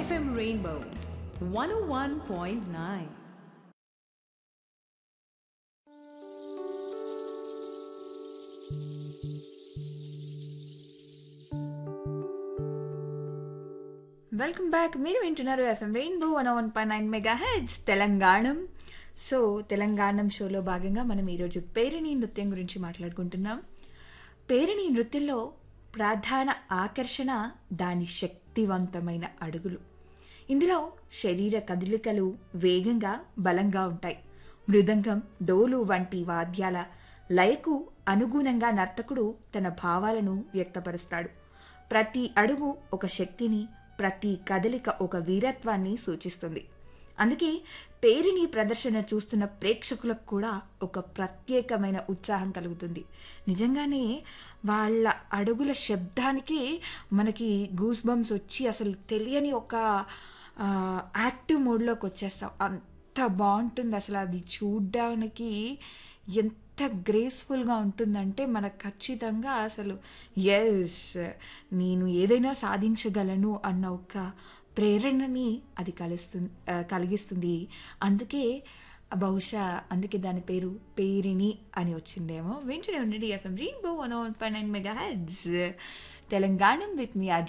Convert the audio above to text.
FM Rainbow 101.9. Welcome back మీరు వింటున్నారు FM rainbow one one point nine mega hits Telanganam so Telanganam షోలో భాగంగా మనం ఈరోజు పేరిణి నృత్యం గురించి మాట్లాడుకుంటున్నాం పేరిణి నృత్యంలో ప్రధాన ఆకర్షణ దాని శక్తివంతమైన అడుగులు ఇందులో శరీర కదలికలు వేగంగా బలంగా ఉంటాయి మృదంగం డోలు వంటి వాద్యాల లయకు అనుగుణంగా నర్తకుడు తన భావాలను వ్యక్తపరుస్తాడు ప్రతి అడుగు ఒక శక్తిని ప్రతి కదలిక ఒక వీరత్వాన్ని సూచిస్తుంది అందుకే పేరిని ప్రదర్శన చూస్తున్న ప్రేక్షకులకు కూడా ఒక ప్రత్యేకమైన ఉత్సాహం కలుగుతుంది నిజంగానే వాళ్ళ అడుగుల శబ్దానికి మనకి గూస్ బంప్స్ వచ్చి అసలు తెలియని ఒక ఆ, యాక్టివ్ మోడ్లోకి వచ్చేస్తాం అంత బాగుంటుంది అసలు అది చూడ్డానికి ఎంత గ్రేస్ఫుల్గా ఉంటుందంటే మనకు ఖచ్చితంగా అసలు ఎస్ నేను ఏదైనా సాధించగలను అన్న ఒక ప్రేరణని అది కలుస్తుంది ఆ, కలిగిస్తుంది అందుకే బహుశా అందుకే దాని పేరు పేరిణి అని వచ్చిందేమో వెంటనే ఉండండి ఎఫ్ఎం రెయిన్బో వన్ వన్ పై nine mega hits Telangana with me